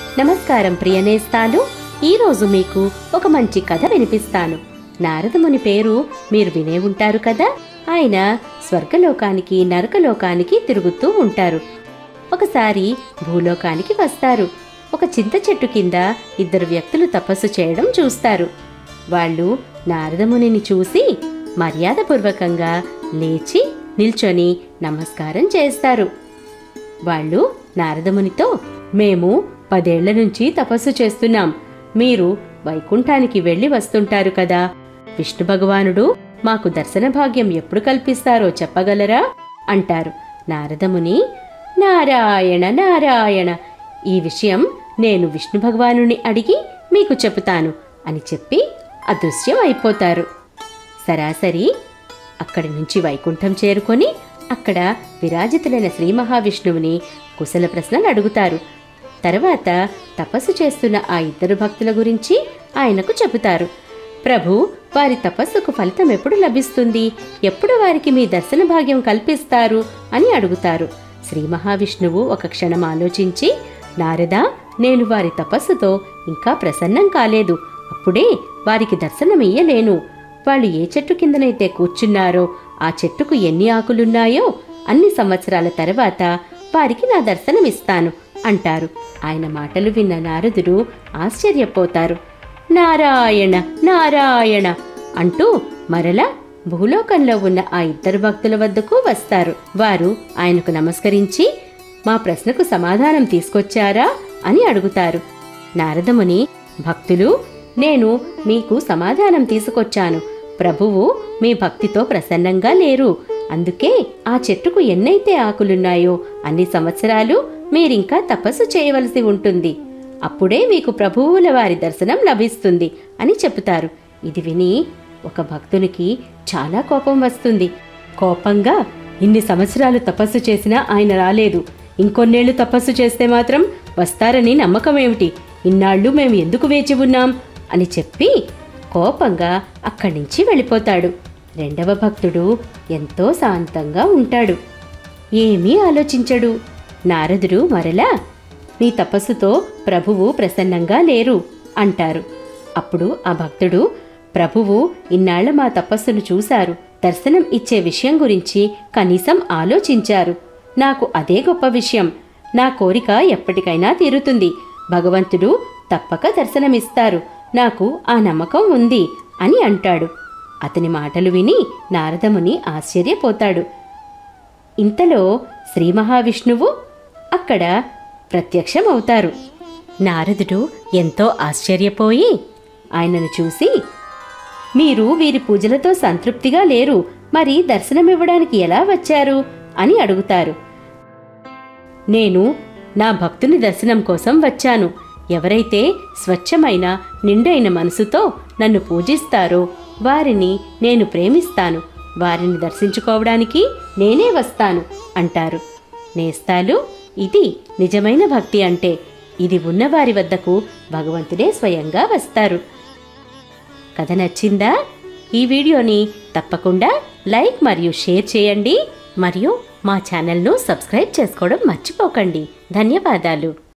నమస్కారం ప్రియనేస్తాలు ఈరోజు మీకు ఒక మంచి కథ వినిపిస్తాను నారదముని పేరు మీరు వినే ఉంటారు కదా ఆయన స్వర్గలోకానికి నరకలోకానికి తిరుగుతూ ఉంటారు ఒకసారి భూలోకానికి వస్తారు ఒక చింత చెట్టు కింద ఇద్దరు వ్యక్తులు తపస్సు చేయడం చూస్తారు వాళ్ళు నారదమునిని చూసి మర్యాదపూర్వకంగా లేచి నిల్చొని నమస్కారం చేస్తారు వాళ్ళు నారదమునితో మేము పదేళ్ల నుంచి తపస్సు చేస్తున్నాం మీరు వైకుంఠానికి వెళ్ళి వస్తుంటారు కదా విష్ణు భగవానుడు మాకు దర్శన భాగ్యం ఎప్పుడు కల్పిస్తారో చెప్పగలరా అంటారు నారదముని నారాయణ నారాయణ ఈ విషయం నేను విష్ణు భగవానుని అడిగి మీకు చెబుతాను అని చెప్పి అదృశ్యం అయిపోతారు సరాసరి అక్కడి నుంచి వైకుంఠం చేరుకొని అక్కడ విరాజితులైన శ్రీ మహావిష్ణువుని కుశల ప్రశ్నలు అడుగుతారు తర్వాత తపస్సు చేస్తున్న ఆ ఇద్దరు భక్తుల గురించి ఆయనకు చెబుతారు ప్రభు వారి తపస్సుకు ఫలితం ఎప్పుడు లభిస్తుంది ఎప్పుడు వారికి మీ దర్శన భాగ్యం కల్పిస్తారు అని అడుగుతారు శ్రీ మహావిష్ణువు ఒక క్షణం ఆలోచించి నారదా నేను వారి తపస్సుతో ఇంకా ప్రసన్నం కాలేదు అప్పుడే వారికి దర్శనమియ్యలేను వాళ్ళు ఏ చెట్టు కిందనైతే కూర్చున్నారో ఆ చెట్టుకు ఎన్ని ఆకులున్నాయో అన్ని సంవత్సరాల తర్వాత వారికి నా దర్శనమిస్తాను అంటారు ఆయన మాటలు విన్న నారదుడు ఆశ్చర్యపోతారు నారాయణ నారాయణ అంటూ మరలా భూలోకంలో ఉన్న ఆ ఇద్దరు భక్తుల వద్దకు వస్తారు వారు ఆయనకు నమస్కరించి మా ప్రశ్నకు సమాధానం తీసుకొచ్చారా అని అడుగుతారు నారదముని భక్తులు నేను మీకు సమాధానం తీసుకొచ్చాను ప్రభువు మీ భక్తితో ప్రసన్నంగా లేరు అందుకే ఆ చెట్టుకు ఎన్నైతే ఆకులున్నాయో అన్ని సంవత్సరాలు మీరింకా తపస్సు చేయవలసి ఉంటుంది అప్పుడే మీకు ప్రభువుల వారి దర్శనం లభిస్తుంది అని చెబుతారు ఇది విని ఒక భక్తునికి చాలా కోపం వస్తుంది కోపంగా ఇన్ని సంవత్సరాలు తపస్సు చేసినా ఆయన రాలేదు ఇంకొన్నేళ్లు తపస్సు చేస్తే మాత్రం వస్తారని నమ్మకం ఏమిటి ఇన్నాళ్ళు మేము ఎందుకు వేచి ఉన్నాం అని చెప్పి కోపంగా అక్కడి నుంచి వెళ్ళిపోతాడు రెండవ భక్తుడు ఎంతో శాంతంగా ఉంటాడు ఏమీ ఆలోచించడు నారదుడు మరలా నీ తపస్సుతో ప్రభువు ప్రసన్నంగా లేరు అంటారు అప్పుడు ఆ భక్తుడు ప్రభువు ఇన్నాళ్ల మా తపస్సును చూశారు దర్శనం ఇచ్చే విషయం గురించి కనీసం ఆలోచించారు నాకు అదే గొప్ప విషయం నా కోరిక ఎప్పటికైనా తీరుతుంది భగవంతుడు తప్పక దర్శనమిస్తారు నాకు ఆ నమ్మకం ఉంది అని అంటాడు అతని మాటలు విని నారదముని ఆశ్చర్యపోతాడు ఇంతలో శ్రీ మహావిష్ణువు అక్కడ ప్రత్యక్షమవుతారు నారదుడు ఎంతో ఆశ్చర్యపోయి ఆయనను చూసి మీరు వీరి పూజలతో సంతృప్తిగా లేరు మరి దర్శనమివ్వడానికి ఎలా వచ్చారు అని అడుగుతారు నేను నా భక్తుని దర్శనం కోసం వచ్చాను ఎవరైతే స్వచ్ఛమైన నిండైన మనసుతో నన్ను పూజిస్తారో వారిని నేను ప్రేమిస్తాను వారిని దర్శించుకోవడానికి నేనే వస్తాను అంటారు నేస్తాలు ఇది నిజమైన భక్తి అంటే ఇది ఉన్నవారి వద్దకు భగవంతుడే స్వయంగా వస్తారు కథ నచ్చిందా ఈ వీడియోని తప్పకుండా లైక్ మరియు షేర్ చేయండి మరియు మా ఛానల్ను సబ్స్క్రైబ్ చేసుకోవడం మర్చిపోకండి ధన్యవాదాలు